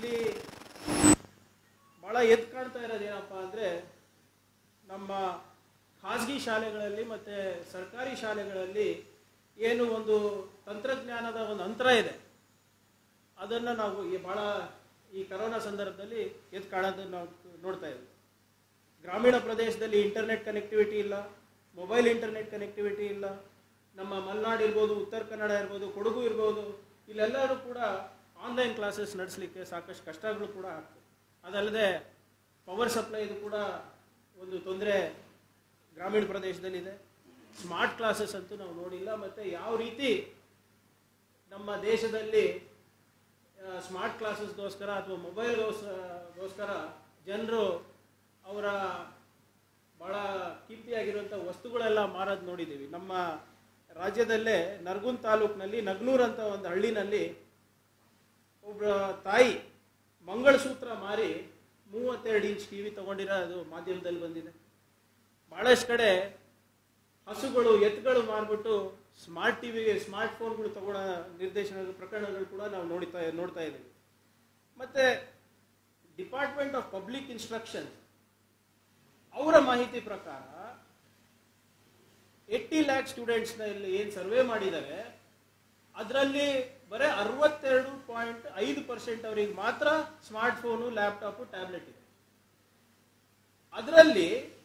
ಇಲ್ಲಿ ಭಾಳ ಎದ್ದು ಕಾಣ್ತಾ ಇರೋದು ಏನಪ್ಪ ಅಂದರೆ ನಮ್ಮ ಖಾಸಗಿ ಶಾಲೆಗಳಲ್ಲಿ ಮತ್ತು ಸರ್ಕಾರಿ ಶಾಲೆಗಳಲ್ಲಿ ಏನು ಒಂದು ತಂತ್ರಜ್ಞಾನದ ಒಂದು ಅಂತರ ಇದೆ ಅದನ್ನು ನಾವು ಈ ಭಾಳ ಈ ಕರೋನಾ ಸಂದರ್ಭದಲ್ಲಿ ಎದ್ದು ಕಾಣೋದನ್ನು ನಾವು ನೋಡ್ತಾ ಇದ್ದೀವಿ ಗ್ರಾಮೀಣ ಪ್ರದೇಶದಲ್ಲಿ ಇಂಟರ್ನೆಟ್ ಕನೆಕ್ಟಿವಿಟಿ ಇಲ್ಲ ಮೊಬೈಲ್ ಇಂಟರ್ನೆಟ್ ಕನೆಕ್ಟಿವಿಟಿ ಇಲ್ಲ ನಮ್ಮ ಮಲೆನಾಡು ಇರ್ಬೋದು ಉತ್ತರ ಕನ್ನಡ ಇರ್ಬೋದು ಕೊಡಗು ಇರ್ಬೋದು ಇಲ್ಲೆಲ್ಲರೂ ಕೂಡ ಆನ್ಲೈನ್ ಕ್ಲಾಸಸ್ ನಡೆಸಲಿಕ್ಕೆ ಸಾಕಷ್ಟು ಕಷ್ಟಗಳು ಕೂಡ ಆಗ್ತದೆ ಅದಲ್ಲದೆ ಪವರ್ ಸಪ್ಲೈದು ಕೂಡ ಒಂದು ತೊಂದರೆ ಗ್ರಾಮೀಣ ಪ್ರದೇಶದಲ್ಲಿದೆ ಸ್ಮಾರ್ಟ್ ಕ್ಲಾಸಸ್ ಅಂತೂ ನಾವು ನೋಡಿಲ್ಲ ಮತ್ತು ಯಾವ ರೀತಿ ನಮ್ಮ ದೇಶದಲ್ಲಿ ಸ್ಮಾರ್ಟ್ ಕ್ಲಾಸಸ್ಗೋಸ್ಕರ ಅಥವಾ ಮೊಬೈಲ್ಗೋಸ್ಕರ ಜನರು ಅವರ ಭಾಳ ಕೀರ್ತಿಯಾಗಿರುವಂಥ ವಸ್ತುಗಳೆಲ್ಲ ಮಾರೋದು ನೋಡಿದ್ದೀವಿ ನಮ್ಮ ರಾಜ್ಯದಲ್ಲೇ ನರಗುನ್ ತಾಲೂಕಿನಲ್ಲಿ ನಗ್ನೂರ್ ಅಂತ ಒಂದು ಹಳ್ಳಿನಲ್ಲಿ ಒಬ್ಬ ತಾಯಿ ಮಂಗಳಸೂತ್ರ ಮಾರಿ ಮೂವತ್ತೆರಡು ಇಂಚ್ ಟಿ ವಿ ತೊಗೊಂಡಿರೋ ಅದು ಮಾಧ್ಯಮದಲ್ಲಿ ಬಂದಿದೆ ಭಾಳಷ್ಟು ಕಡೆ ಹಸುಗಳು ಎತ್ತುಗಳು ಮಾರ್ಬಿಟ್ಟು ಸ್ಮಾರ್ಟ್ ಟಿವಿಗೆ ಸ್ಮಾರ್ಟ್ ಫೋನ್ಗಳು ತಗೊಳ್ಳೋ ನಿರ್ದೇಶನ ಪ್ರಕರಣಗಳು ಕೂಡ ನಾವು ನೋಡ್ತಾ ನೋಡ್ತಾ ಇದ್ದೀವಿ ಮತ್ತೆ ಡಿಪಾರ್ಟ್ಮೆಂಟ್ ಆಫ್ ಪಬ್ಲಿಕ್ ಇನ್ಸ್ಟ್ರಕ್ಷನ್ ಅವರ ಮಾಹಿತಿ ಪ್ರಕಾರ ಏಯ್ಟಿ ಲ್ಯಾಕ್ ಸ್ಟೂಡೆಂಟ್ಸ್ನ ಇಲ್ಲಿ ಏನು ಸರ್ವೆ ಮಾಡಿದ್ದಾರೆ ಅದರಲ್ಲಿ ಬರೀ ಅರವತ್ತೆರಡು ಪಾಯಿಂಟ್ ಐದು ಪರ್ಸೆಂಟ್ ಅವರಿಗೆ ಮಾತ್ರ ಸ್ಮಾರ್ಟ್ ಫೋನು ಲ್ಯಾಪ್ಟಾಪು ಟ್ಯಾಬ್ಲೆಟ್ ಇದೆ ಅದರಲ್ಲಿ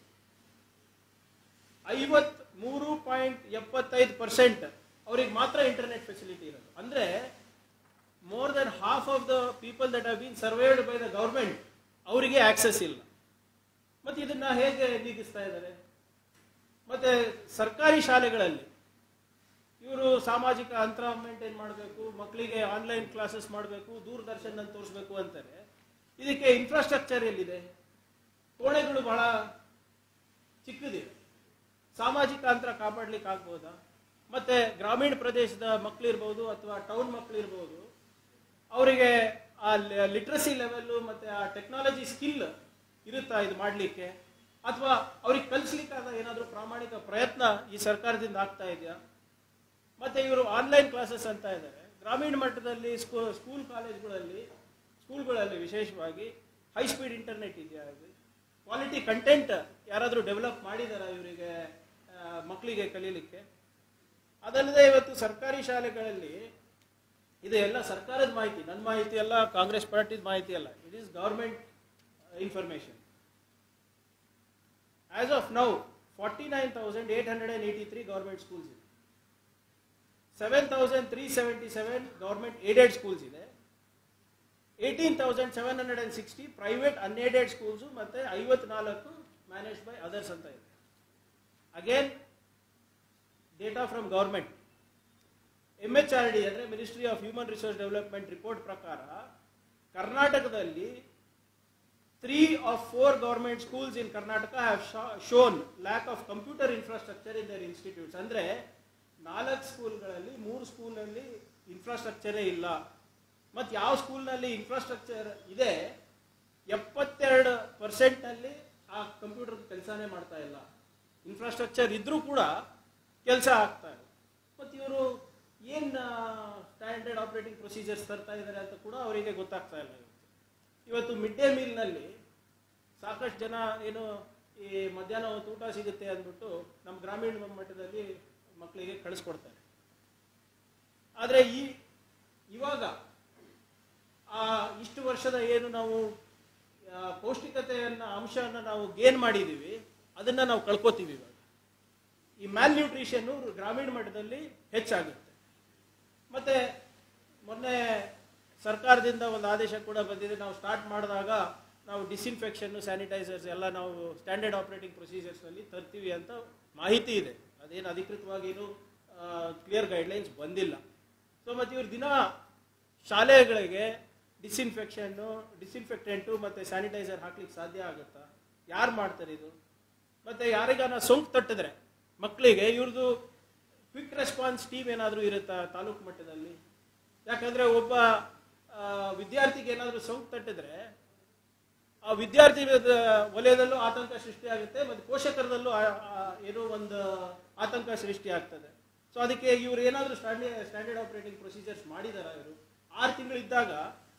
ಐವತ್ ಮೂರು ಪಾಯಿಂಟ್ ಎಪ್ಪತ್ತೈದು ಪರ್ಸೆಂಟ್ ಅವ್ರಿಗೆ ಮಾತ್ರ ಇಂಟರ್ನೆಟ್ ಫೆಸಿಲಿಟಿ ಇರೋದು ಅಂದ್ರೆ more than half of the people that have been surveyed by the government ಅವರಿಗೆ ಆಕ್ಸೆಸ್ ಇಲ್ಲ ಮತ್ತೆ ಇದನ್ನ ಹೇಗೆ ನೀಗಿಸ್ತಾ ಇದ್ದಾರೆ ಮತ್ತೆ ಸರ್ಕಾರಿ ಶಾಲೆಗಳಲ್ಲಿ ಇವರು ಸಾಮಾಜಿಕ ಅಂತರ ಮೇಂಟೈನ್ ಮಾಡಬೇಕು ಮಕ್ಕಳಿಗೆ ಆನ್ಲೈನ್ ಕ್ಲಾಸಸ್ ಮಾಡಬೇಕು ದೂರದರ್ಶನ ತೋರಿಸ್ಬೇಕು ಅಂತಾರೆ ಇದಕ್ಕೆ ಇನ್ಫ್ರಾಸ್ಟ್ರಕ್ಚರ್ ಎಲ್ಲಿದೆ ಕೋಣೆಗಳು ಬಹಳ ಚಿಕ್ಕದಿವೆ ಸಾಮಾಜಿಕ ಅಂತರ ಕಾಪಾಡ್ಲಿಕ್ಕೆ ಆಗ್ಬೋದಾ ಮತ್ತೆ ಗ್ರಾಮೀಣ ಪ್ರದೇಶದ ಮಕ್ಕಳಿರ್ಬೋದು ಅಥವಾ ಟೌನ್ ಮಕ್ಕಳಿರ್ಬೋದು ಅವರಿಗೆ ಆ ಲಿಟ್ರಸಿ ಲೆವೆಲ್ಲು ಮತ್ತೆ ಆ ಟೆಕ್ನಾಲಜಿ ಸ್ಕಿಲ್ ಇರುತ್ತಾ ಇದು ಮಾಡಲಿಕ್ಕೆ ಅಥವಾ ಅವ್ರಿಗೆ ಕಲಿಸ್ಲಿಕ್ಕಾದ ಏನಾದರೂ ಪ್ರಾಮಾಣಿಕ ಪ್ರಯತ್ನ ಈ ಸರ್ಕಾರದಿಂದ ಆಗ್ತಾ ಇದೆಯಾ ಮತ್ತೆ ಇವರು ಆನ್ಲೈನ್ ಕ್ಲಾಸಸ್ ಅಂತ ಇದ್ದಾರೆ ಗ್ರಾಮೀಣ ಮಟ್ಟದಲ್ಲಿ ಸ್ಕೂ ಸ್ಕೂಲ್ ಕಾಲೇಜ್ಗಳಲ್ಲಿ ಸ್ಕೂಲ್ಗಳಲ್ಲಿ ವಿಶೇಷವಾಗಿ ಹೈ ಸ್ಪೀಡ್ ಇಂಟರ್ನೆಟ್ ಇದೆಯಾ ಕ್ವಾಲಿಟಿ ಕಂಟೆಂಟ್ ಯಾರಾದರೂ ಡೆವಲಪ್ ಮಾಡಿದಾರಾ ಇವರಿಗೆ ಮಕ್ಕಳಿಗೆ ಕಲೀಲಿಕ್ಕೆ ಅದಲ್ಲದೆ ಇವತ್ತು ಸರ್ಕಾರಿ ಶಾಲೆಗಳಲ್ಲಿ ಇದು ಎಲ್ಲ ಸರ್ಕಾರದ ಮಾಹಿತಿ ನನ್ನ ಮಾಹಿತಿ ಅಲ್ಲ ಕಾಂಗ್ರೆಸ್ ಪಾರ್ಟಿದ ಮಾಹಿತಿ ಅಲ್ಲ it is government information as of now forty nine thousand eight hundred and eighty three government schools ಇದೆ seven thousand three seventy seven government aided schools ಇದೆ eighteen thousand seven hundred and sixty private unaided schools ಮತ್ತು ಐವತ್ನಾಲ್ಕು manage by others ಅಂತ ಇದೆ again data from government M H R D ಅಂದರೆ ministry of human resource development report ಪ್ರಕಾರ ಕರ್ನಾಟಕದಲ್ಲಿ three of four government schools in Karnataka have shown lack of computer infrastructure in their institutes ಅಂದರೆ ನಾಲ್ಕು ಸ್ಕೂಲ್ಗಳಲ್ಲಿ ಮೂರು ಸ್ಕೂಲ್ನಲ್ಲಿ ಇನ್ಫ್ರಾಸ್ಟ್ರಕ್ಚರೇ ಇಲ್ಲ ಮತ್ತು ಯಾವ ಸ್ಕೂಲ್ನಲ್ಲಿ ಇನ್ಫ್ರಾಸ್ಟ್ರಕ್ಚರ್ ಇದೆ ಎಪ್ಪತ್ತೆರಡು ಪರ್ಸೆಂಟ್ನಲ್ಲಿ ಆ ಕಂಪ್ಯೂಟರ್ ಕೆಲಸನೇ ಮಾಡ್ತಾ ಇಲ್ಲ ಇನ್ಫ್ರಾಸ್ಟ್ರಕ್ಚರ್ ಇದ್ರೂ ಕೂಡ ಕೆಲಸ ಆಗ್ತಾ ಇಲ್ಲ ಮತ್ತು ಇವರು ಏನು ಸ್ಟ್ಯಾಂಡರ್ಡ್ ಆಪರೇಟಿಂಗ್ ಪ್ರೊಸೀಜರ್ಸ್ ತರ್ತಾ ಇದ್ದಾರೆ ಅಂತ ಕೂಡ ಅವರಿಗೆ ಗೊತ್ತಾಗ್ತಾ ಇಲ್ಲ ಇವತ್ತು ಇವತ್ತು ಮಿಡ್ ಡೇ ಮೀಲ್ನಲ್ಲಿ ಸಾಕಷ್ಟು ಜನ ಏನು ಈ ಮಧ್ಯಾಹ್ನ ಹೊತ್ತು ಊಟ ಸಿಗುತ್ತೆ ಅಂದ್ಬಿಟ್ಟು ನಮ್ಮ ಗ್ರಾಮೀಣ ಮಟ್ಟದಲ್ಲಿ ಮಕ್ಕಳಿಗೆ ಕಳಿಸ್ಕೊಡ್ತಾರೆ ಆದರೆ ಈ ಇವಾಗ ಆ ಇಷ್ಟು ವರ್ಷದ ಏನು ನಾವು ಆ, ಪೌಷ್ಟಿಕತೆಯನ್ನ ಅಂಶವನ್ನು ನಾವು ಗೇನ್ ಮಾಡಿದ್ದೀವಿ ಅದನ್ನು ನಾವು ಕಳ್ಕೊತೀವಿ ಇವಾಗ ಈ ಮ್ಯಾಲ್ ನ್ಯೂಟ್ರಿಷನ್ನು ಗ್ರಾಮೀಣ ಮಟ್ಟದಲ್ಲಿ ಹೆಚ್ಚಾಗುತ್ತೆ ಮತ್ತೆ ಮೊನ್ನೆ ಸರ್ಕಾರದಿಂದ ಒಂದು ಆದೇಶ ಕೂಡ ಬಂದಿದೆ ನಾವು ಸ್ಟಾರ್ಟ್ ಮಾಡಿದಾಗ ನಾವು ಡಿಸ್ಇನ್ಫೆಕ್ಷನ್ನು ಸ್ಯಾನಿಟೈಸರ್ಸ್ ಎಲ್ಲ ನಾವು ಸ್ಟ್ಯಾಂಡರ್ಡ್ ಆಪರೇಟಿಂಗ್ ಪ್ರೊಸೀಜರ್ಸ್ನಲ್ಲಿ ತರ್ತೀವಿ ಅಂತ ಮಾಹಿತಿ ಇದೆ ಅದೇನು ಅಧಿಕೃತವಾಗಿ ಏನು ಕ್ಲಿಯರ್ ಗೈಡ್ಲೈನ್ಸ್ ಬಂದಿಲ್ಲ ಸೊ ಮತ್ತು ಇವ್ರು ದಿನ ಶಾಲೆಗಳಿಗೆ ಡಿಸ್ಇನ್ಫೆಕ್ಷನ್ನು ಡಿಸ್ಇನ್ಫೆಕ್ಟೆಂಟು ಮತ್ತು ಸ್ಯಾನಿಟೈಸರ್ ಹಾಕ್ಲಿಕ್ಕೆ ಸಾಧ್ಯ ಆಗುತ್ತಾ ಯಾರು ಮಾಡ್ತಾರೆ ಇದು ಮತ್ತು ಯಾರಿಗಾನ ಸೋಂಕು ತಟ್ಟಿದ್ರೆ ಮಕ್ಕಳಿಗೆ ಇವ್ರದ್ದು ಕ್ವಿಕ್ ರೆಸ್ಪಾನ್ಸ್ ಟೀಮ್ ಏನಾದರೂ ಇರುತ್ತಾ ತಾಲೂಕು ಮಟ್ಟದಲ್ಲಿ ಯಾಕಂದರೆ ಒಬ್ಬ ಆ, ವಿದ್ಯಾರ್ಥಿಗೆ ಏನಾದರೂ ಸೋಂಕು ತಟ್ಟಿದ್ರೆ ಆ ವಿದ್ಯಾರ್ಥಿ ವಲಯದಲ್ಲೂ ಆತಂಕ ಸೃಷ್ಟಿಯಾಗುತ್ತೆ ಮತ್ತು ಪೋಷಕರದಲ್ಲೂ ಆ- ಆ ಏನೋ ಒಂದು ಆತಂಕ ಸೃಷ್ಟಿ ಆಗ್ತದೆ ಸೊ ಅದಕ್ಕೆ ಇವ್ರು ಏನಾದರೂ ಸ್ಟ್ಯಾಂಡರ್ಡ್ ಸ್ಟ್ಯಾಂಡರ್ಡ್ ಆಪರೇಟಿಂಗ್ ಪ್ರೊಸೀಜರ್ಸ್ ಮಾಡಿದಾರ ಇವರು ಆರು ತಿಂಗಳಿದ್ದಾಗ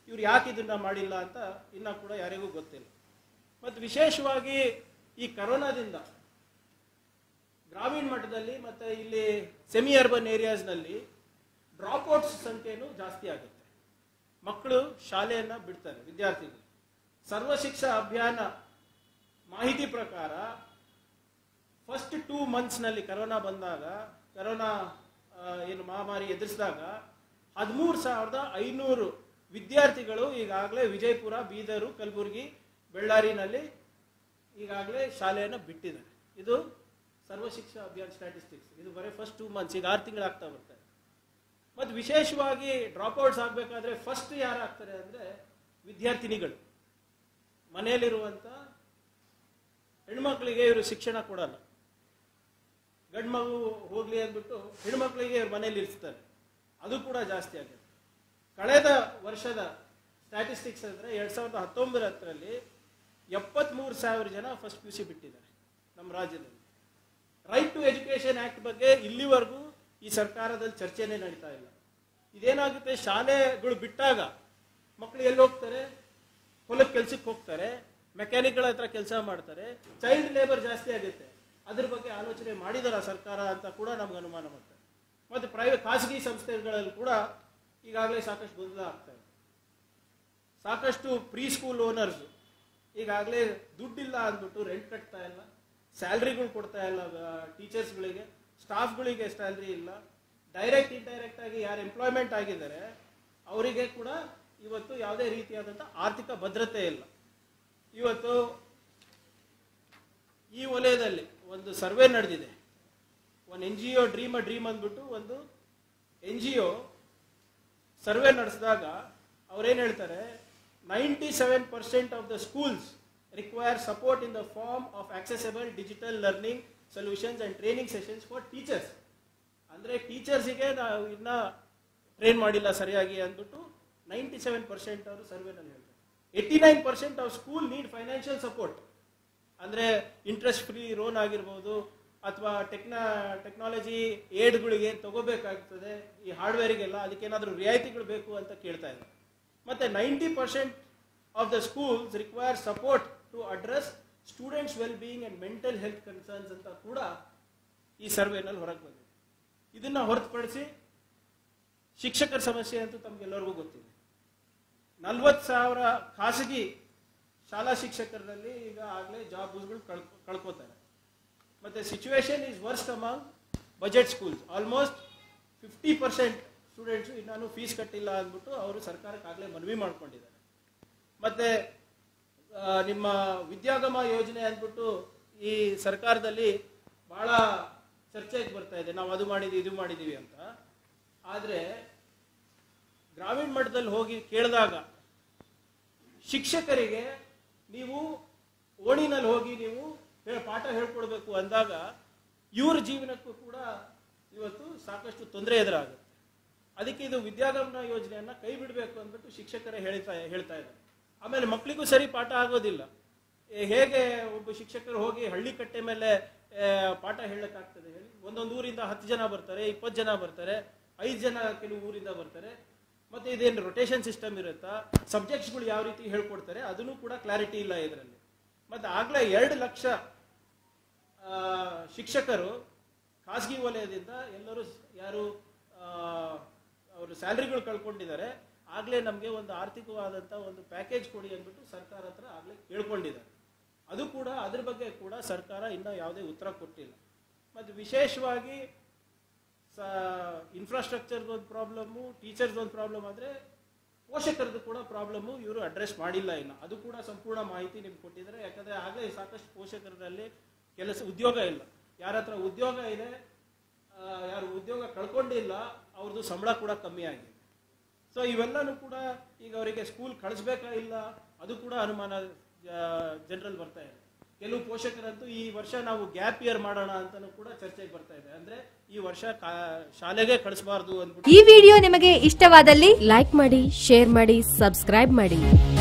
ಇವ್ರು ಯಾಕೆ ಇದನ್ನ ಮಾಡಿಲ್ಲ ಅಂತ ಇನ್ನೂ ಕೂಡ ಯಾರಿಗೂ ಗೊತ್ತಿಲ್ಲ ಮತ್ತು ವಿಶೇಷವಾಗಿ ಈ ಕರೋನಾದಿಂದ ಗ್ರಾಮೀಣ ಮಟ್ಟದಲ್ಲಿ ಮತ್ತು ಇಲ್ಲಿ ಸೆಮಿ ಅರ್ಬನ್ ಏರಿಯಾಸ್ನಲ್ಲಿ ಡ್ರಾಪ್ಔಟ್ಸ್ ಸಂಖ್ಯೆನೂ ಜಾಸ್ತಿ ಆಗುತ್ತೆ ಮಕ್ಕಳು ಶಾಲೆಯನ್ನು ಬಿಡ್ತಾರೆ ವಿದ್ಯಾರ್ಥಿಗಳು ಸರ್ವ ಶಿಕ್ಷಾ ಅಭಿಯಾನ ಮಾಹಿತಿ ಪ್ರಕಾರ ಫಸ್ಟ್ ಟೂ ಮಂತ್ಸ್ನಲ್ಲಿ ಕರೋನಾ ಬಂದಾಗ ಕರೋನಾ ಆ, ಏನು ಮಹಾಮಾರಿ ಎದುರಿಸಿದಾಗ ಹದಿಮೂರು ಸಾವಿರದ ಐನೂರು ವಿದ್ಯಾರ್ಥಿಗಳು ಈಗಾಗಲೇ ವಿಜಯಪುರ ಬೀದರು ಕಲಬುರಗಿ ಬೆಳ್ಳಾರಿನಲ್ಲಿ ಈಗಾಗಲೇ ಶಾಲೆಯನ್ನು ಬಿಟ್ಟಿದ್ದಾರೆ ಇದು ಸರ್ವ ಶಿಕ್ಷಾ ಅಭಿಯಾನ ಸ್ಟ್ಯಾಟಿಸ್ಟಿಕ್ಸ್ ಇದು ಬರೀ ಫಸ್ಟ್ ಟೂ ಮಂತ್ಸ್ ಈಗ ಆರು ತಿಂಗಳಾಗ್ತಾ ಬರ್ತಾರೆ ಮತ್ತು ವಿಶೇಷವಾಗಿ ಡ್ರಾಪ್ಔಟ್ಸ್ ಆಗಬೇಕಾದ್ರೆ ಫಸ್ಟ್ ಯಾರು ಆಗ್ತಾರೆ ಅಂದರೆ ವಿದ್ಯಾರ್ಥಿನಿಗಳು ಮನೆಯಲ್ಲಿರುವಂಥ ಹೆಣ್ಮಕ್ಳಿಗೆ ಇವರು ಶಿಕ್ಷಣ ಕೊಡಲ್ಲ ಗಂಡು ಮಗು ಹೋಗ್ಲಿ ಅಂದ್ಬಿಟ್ಟು ಹೆಣ್ಮಕ್ಳಿಗೆ ಇವ್ರ ಮನೇಲಿ ಇರಿಸ್ತಾರೆ ಅದು ಕೂಡ ಜಾಸ್ತಿ ಆಗಿದೆ ಕಳೆದ ವರ್ಷದ ಸ್ಟ್ಯಾಟಿಸ್ಟಿಕ್ಸ್ ಅಂದರೆ ಎರಡು ಸಾವಿರದ ಹತ್ತೊಂಬತ್ತರಲ್ಲಿ ಎಪ್ಪತ್ತ್ಮೂರು ಸಾವಿರ ಜನ ಫಸ್ಟ್ ಪಿ ಯು ಸಿ ಬಿಟ್ಟಿದ್ದಾರೆ ನಮ್ಮ ರಾಜ್ಯದಲ್ಲಿ ರೈಟ್ ಟು ಎಜುಕೇಷನ್ ಆ್ಯಕ್ಟ್ ಬಗ್ಗೆ ಇಲ್ಲಿವರೆಗೂ ಈ ಸರ್ಕಾರದಲ್ಲಿ ಚರ್ಚೆನೇ ನಡೀತಾ ಇಲ್ಲ ಇದೇನಾಗುತ್ತೆ ಶಾಲೆಗಳು ಬಿಟ್ಟಾಗ ಮಕ್ಕಳು ಎಲ್ಲಿ ಹೋಗ್ತಾರೆ ಹೊಲಕ್ಕೆ ಕೆಲ್ಸಕ್ಕೆ ಹೋಗ್ತಾರೆ ಮೆಕ್ಯಾನಿಕ್ಗಳ ಹತ್ರ ಕೆಲಸ ಮಾಡ್ತಾರೆ ಚೈಲ್ಡ್ ಲೇಬರ್ ಜಾಸ್ತಿ ಆಗುತ್ತೆ ಅದ್ರ ಬಗ್ಗೆ ಆಲೋಚನೆ ಮಾಡಿದಾರ ಸರ್ಕಾರ ಅಂತ ಕೂಡ ನಮ್ಗೆ ಅನುಮಾನ ಮಾಡ್ತಾರೆ ಮತ್ತು ಪ್ರೈವೇಟ್ ಖಾಸಗಿ ಸಂಸ್ಥೆಗಳಲ್ಲಿ ಕೂಡ ಈಗಾಗಲೇ ಸಾಕಷ್ಟು ಗೊಂದಲ ಆಗ್ತಾ ಇದೆ ಸಾಕಷ್ಟು ಪ್ರೀ ಸ್ಕೂಲ್ ಓನರ್ಸ್ ಈಗಾಗಲೇ ದುಡ್ಡಿಲ್ಲ ಅಂದ್ಬಿಟ್ಟು ರೆಂಟ್ ಕಟ್ತಾ ಇಲ್ಲ ಸ್ಯಾಲ್ರಿಗಳು ಕೊಡ್ತಾ ಇಲ್ಲ ಟೀಚರ್ಸ್ಗಳಿಗೆ ಸ್ಟಾಫ್ಗಳಿಗೆ ಸ್ಯಾಲ್ರಿ ಇಲ್ಲ ಡೈರೆಕ್ಟ್ ಇಂಡೈರೆಕ್ಟ್ ಆಗಿ ಯಾರು ಎಂಪ್ಲಾಯ್ಮೆಂಟ್ ಆಗಿದ್ದಾರೆ ಅವರಿಗೆ ಕೂಡ ಇವತ್ತು ಯಾವುದೇ ರೀತಿಯಾದಂಥ ಆರ್ಥಿಕ ಭದ್ರತೆ ಇಲ್ಲ ಇವತ್ತು ಈ ವಲಯದಲ್ಲಿ ಒಂದು ಸರ್ವೆ ನಡೆದಿದೆ ಒಂದು N G O Dream a Dream ಅಂದ್ಬಿಟ್ಟು ಒಂದು ಎನ್ ಜಿ ಒ ಸರ್ವೆ ನಡೆಸಿದಾಗ ಅವ್ರೇನು ಹೇಳ್ತಾರೆ ninety seven percent of the schools require support in the form of accessible digital learning solutions and training sessions for teachers ಅಂದರೆ ಟೀಚರ್ಸಿಗೆ ನಾವು ಇನ್ನ train ಮಾಡಿಲ್ಲ ಸರಿಯಾಗಿ ಅಂದ್ಬಿಟ್ಟು ನೈಂಟಿ ಸೆವೆನ್ ಪರ್ಸೆಂಟ್ ಅವರು ಸರ್ವೆನಲ್ಲಿ ಹೇಳ್ತಾರೆ eighty nine percent of school need financial support ಅಂದರೆ ಇಂಟ್ರೆಸ್ಟ್ ಫ್ರೀ ಲೋನ್ ಆಗಿರ್ಬೋದು ಅಥವಾ ಟೆಕ್ನಾ ಟೆಕ್ನಾಲಜಿ ಏಡ್ಗಳಿಗೆ ತಗೋಬೇಕಾಗ್ತದೆ ಈ ಹಾರ್ಡ್ವೇರಿಗೆಲ್ಲ ಅದಕ್ಕೇನಾದರೂ ರಿಯಾಯಿತಿಗಳು ಬೇಕು ಅಂತ ಕೇಳ್ತಾ ಇದ್ದಾರೆ ಮತ್ತು ninety percent of the schools require support to address students well being and mental health concerns ಅಂತ ಕೂಡ ಈ ಸರ್ವೆನಲ್ಲಿ ಹೊರಗೆ ಬಂದಿದೆ ಇದನ್ನು ಹೊರತುಪಡಿಸಿ ಶಿಕ್ಷಕರ ಸಮಸ್ಯೆ ಅಂತೂ ತಮಗೆಲ್ಲರಿಗೂ ಗೊತ್ತಿದೆ ನಲ್ವತ್ತು ಸಾವಿರ ಖಾಸಗಿ ಶಾಲಾ ಶಿಕ್ಷಕರಲ್ಲಿ ಈಗ ಆಗಲೇ ಜಾಬ್ಗಳು ಕಳ್ ಕಳ್ಕೋತಾರೆ ಮತ್ತು situation is worst among budget schools almost fifty percent students ಇನ್ನೂ ಫೀಸ್ ಕಟ್ಟಿಲ್ಲ ಅಂದ್ಬಿಟ್ಟು ಅವರು ಸರ್ಕಾರಕ್ಕೆ ಆಗಲೇ ಮನವಿ ಮಾಡ್ಕೊಂಡಿದ್ದಾರೆ ಮತ್ತು ನಿಮ್ಮ ವಿದ್ಯಾಗಮ ಯೋಜನೆ ಅಂದ್ಬಿಟ್ಟು ಈ ಸರ್ಕಾರದಲ್ಲಿ ಭಾಳ ಚರ್ಚೆಗೆ ಬರ್ತಾ ಇದೆ ನಾವು ಅದು ಮಾಡಿದ್ದೀವಿ ಇದು ಮಾಡಿದ್ದೀವಿ ಅಂತ ಆದರೆ ಗ್ರಾಮೀಣ ಮಟ್ಟದಲ್ಲಿ ಹೋಗಿ ಕೇಳಿದಾಗ ಶಿಕ್ಷಕರಿಗೆ ನೀವು ಓಣಿನಲ್ಲಿ ಹೋಗಿ ನೀವು ಹೇ- ಪಾಠ ಹೇಳ್ಕೊಡ್ಬೇಕು ಅಂದಾಗ ಇವ್ರ ಜೀವನಕ್ಕೂ ಕೂಡ ಇವತ್ತು ಸಾಕಷ್ಟು ತೊಂದರೆ ಎದುರಾಗುತ್ತೆ ಅದಕ್ಕೆ ಇದು ವಿದ್ಯಾಗಮನ ಯೋಜನೆಯನ್ನ ಕೈ ಬಿಡಬೇಕು ಅಂದ್ಬಿಟ್ಟು ಶಿಕ್ಷಕರೇ ಹೇಳ್ತಾ ಹೇಳ್ತಾ ಇದ್ದಾರೆ ಆಮೇಲೆ ಮಕ್ಕಳಿಗೂ ಸರಿ ಪಾಠ ಆಗೋದಿಲ್ಲ ಏ, ಹೇಗೆ ಒಬ್ಬ ಶಿಕ್ಷಕರು ಹೋಗಿ ಹಳ್ಳಿ ಕಟ್ಟೆ ಮೇಲೆ ಆ, ಪಾಠ ಹೇಳಕ್ಕಾಗ್ತದೆ ಹೇಳಿ ಒಂದೊಂದು ಊರಿಂದ ಹತ್ತು ಜನ ಬರ್ತಾರೆ ಇಪ್ಪತ್ತು ಜನ ಬರ್ತಾರೆ ಐದು ಜನ ಕೆಲವು ಊರಿಂದ ಬರ್ತಾರೆ ಮತ್ತೆ ಇದೇನು ರೊಟೇಷನ್ ಸಿಸ್ಟಮ್ ಇರುತ್ತಾ ಸಬ್ಜೆಕ್ಟ್ಸ್ಗಳು ಯಾವ ರೀತಿ ಹೇಳ್ಕೊಡ್ತಾರೆ ಅದನ್ನು ಕೂಡ ಕ್ಲಾರಿಟಿ ಇಲ್ಲ ಇದರಲ್ಲಿ ಮತ್ತೆ ಆಗ್ಲೇ ಎರಡು ಲಕ್ಷ ಆ, ಶಿಕ್ಷಕರು ಖಾಸಗಿ ವಲಯದಿಂದ ಎಲ್ಲರೂ ಸ್- ಯಾರು ಆ, ಅವರು ಸ್ಯಾಲ್ರಿಗಳು ಕಳ್ಕೊಂಡಿದ್ದಾರೆ ಆಗಲೇ ನಮಗೆ ಒಂದು ಆರ್ಥಿಕವಾದಂಥ ಒಂದು ಪ್ಯಾಕೇಜ್ ಕೊಡಿ ಅಂದ್ಬಿಟ್ಟು ಸರ್ಕಾರ ಹತ್ರ ಆಗಲೇ ಕೇಳ್ಕೊಂಡಿದ್ದಾರೆ ಅದು ಕೂಡ ಅದ್ರ ಬಗ್ಗೆ ಕೂಡ ಸರ್ಕಾರ ಇನ್ನೂ ಯಾವುದೇ ಉತ್ತರ ಕೊಟ್ಟಿಲ್ಲ ಮತ್ತು ವಿಶೇಷವಾಗಿ ಸ ಇನ್ಫ್ರಾಸ್ಟ್ರಕ್ಚರ್ದು ಒಂದು ಪ್ರಾಬ್ಲಮ್ಮು ಟೀಚರ್ಸ್ ಒಂದು ಪ್ರಾಬ್ಲಮ್ ಆದರೆ ಪೋಷಕರದ್ದು ಕೂಡ ಪ್ರಾಬ್ಲಮ್ಮು ಇವರು ಅಡ್ರೆಸ್ ಮಾಡಿಲ್ಲ ಇನ್ನು ಅದು ಕೂಡ ಸಂಪೂರ್ಣ ಮಾಹಿತಿ ನಿಮ್ಗೆ ಕೊಟ್ಟಿದ್ದಾರೆ ಯಾಕಂದರೆ ಆಗಲೇ ಸಾಕಷ್ಟು ಪೋಷಕರಲ್ಲಿ ಕೆಲಸ ಉದ್ಯೋಗ ಇಲ್ಲ ಯಾರ ಹತ್ರ ಉದ್ಯೋಗ ಇದೆ ಆ, ಯಾರು ಉದ್ಯೋಗ ಕಳ್ಕೊಂಡಿಲ್ಲ ಅವ್ರದ್ದು ಸಂಬಳ ಕೂಡ ಕಮ್ಮಿ ಆಗಿದೆ ಸೊ ಇವೆಲ್ಲನೂ ಕೂಡ ಈಗ ಅವರಿಗೆ ಸ್ಕೂಲ್ ಕಳಿಸ್ಬೇಕಾ ಇಲ್ಲ ಅದು ಕೂಡ ಅನುಮಾನ ಜನರಲ್ಲಿ ಬರ್ತಾ ಇದೆ ಕೆಲವು ಪೋಷಕರಂತೂ ಈ ವರ್ಷ ನಾವು ಗ್ಯಾಪ್ ಇಯರ್ ಮಾಡೋಣ ಅಂತಾನೂ ಕೂಡ ಚರ್ಚೆಗೆ ಬರ್ತಾ ಇದೆ ಅಂದ್ರೆ ಈ ವರ್ಷ ಕಾ- ಶಾಲೆಗೆ ಕಳಿಸಬಾರ್ದು ಅಂದ್ಬಿಟ್ಟು ಈ ವಿಡಿಯೋ ನಿಮಗೆ ಇಷ್ಟವಾದಲ್ಲಿ ಲೈಕ್ ಮಾಡಿ ಶೇರ್ ಮಾಡಿ ಸಬ್ಸ್ಕ್ರೈಬ್ ಮಾಡಿ